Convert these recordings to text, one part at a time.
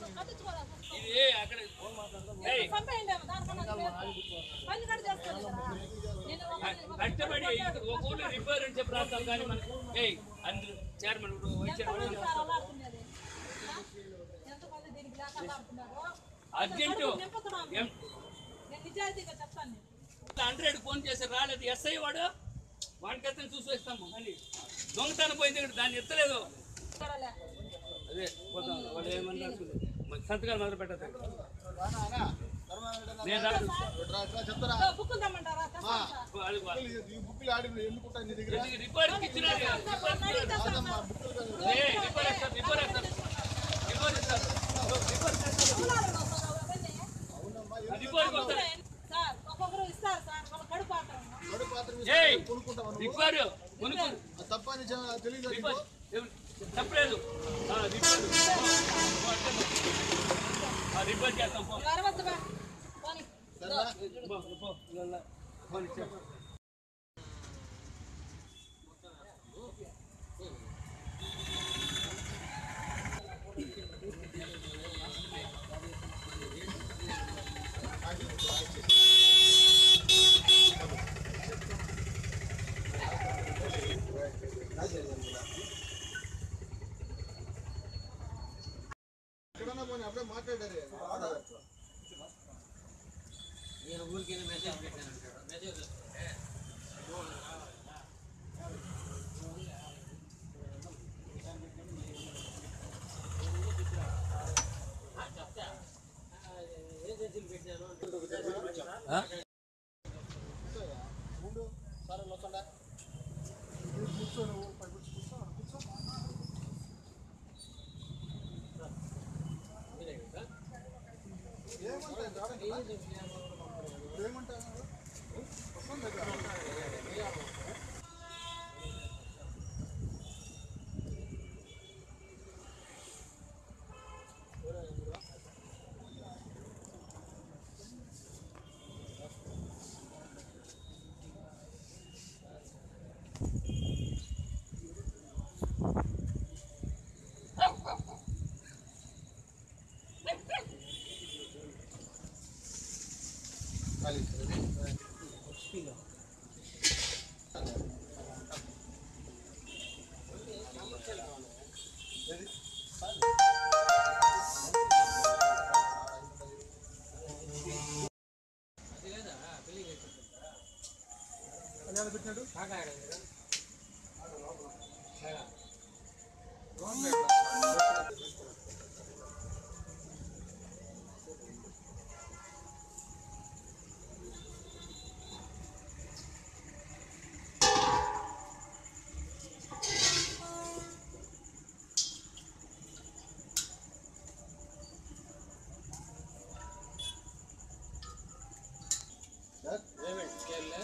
ఇది అక్కడ ఏయ్, కష్టపడి ఒక ఊళ్ళో రిపేర్ అని చెప్పి రాస్తాం కానీ మనకి ఏయ్ అందరూ చైర్మన్ వైస్ చైర్మన్ అర్జెంటు ఏం నిజాయితీగా చెప్తాను హండ్రెడ్ ఫోన్ చేసి రాలేదు ఎస్ఐ వాడు వాడికి అతను చూసి వేస్తాము కానీ దొంగతనం పోయింది ఇక్కడ దాన్ని ఎత్తలేదు చూడలే అదే పోతాం వాళ్ళు ఏమన్నారు మరి సంతకాలు మొదలు పెట్టదు నేను రాదు చెప్తారా బుక్కులు తెమ్మంటారా తెస్తాను సార్. వాళ్ళు- వాళ్ళు- ఈ బుక్లు ఆడి ఎందుకుంటాయి నీ దగ్గర ఇది రిపేర్కి ఇచ్చినారు కదా, రిపేర్కి ఇచ్చినారు. ఏ, రిపేర్ వేస్తారు, రిపేర్ వేస్తారు. రిపేర్ ఇస్తారు. రిపేర్ చేస్తారు. కులాలలో సార్ అవన్నీ. రిపేర్కి వస్తారు. సార్ ఒక్కొక్కరు ఇస్తారు సార్ వాళ్ళ కడుపు పాత్రను. కడు పాత్ర ఏయ్, కొనుక్కుంటావా నువ్వు రిపేర్ కొనుక్కో అది తప్ప అని చె- తెలీదా రిపేర్ నీకు? ఏం- చెప్పలేదు ఆ, రిపేర్ ఆ, రిపేర్ చేస్తాం పో. ఇలా అరవద్దు బా. పోనీ. సరేనా? పో, పో, ఇలా, పోనీ, చెప్పు. ఎక్కడన్నా పోనీ అప్పుడే మాట్లాడారు నేను ఊరికి మెసేజ్ పెట్టాను అంటాడు మెసేజ్ వస్తే చెప్తా ఏం మెసేజ్ పెట్టాను ఆ? ముందు సరే వస్తుందా కూర్చో నువ్వు పై కూర్చో కూర్చో కూర్చో మీరే కదా ఏమంటాయి రావడం ఏమంటారు వస్తుంది కదా ఖాళీ అది లేదా పెళ్లి చేసేటప్పుడు కళ్యాణ పెట్టినాడు కాకా ఆడాడు కదా కాకా. సార్ పేమెంట్ స్కేల్లో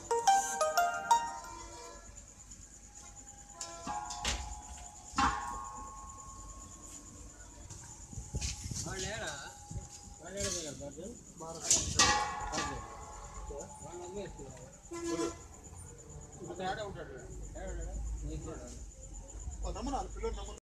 వాళ్ళు ఏడా వాళ్ళు ఏడా పోయారు బాబు బాబు. వాళ్ళు అమ్మేస్తున్నారు ఇప్పుడు ఆడే ఉంటాడు ఏడా నీకు కూడా నమ్మనాలి పిల్లలు నమ్మను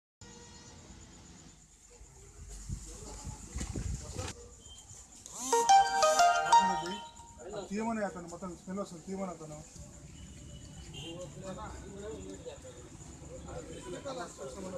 తీయమని అతను మొత్తం స్మెల్ వస్తుంది తీయమని అతను నువ్వు వస్తున్నావా? నువ్వు కూడా వీడియో చేస్తావు.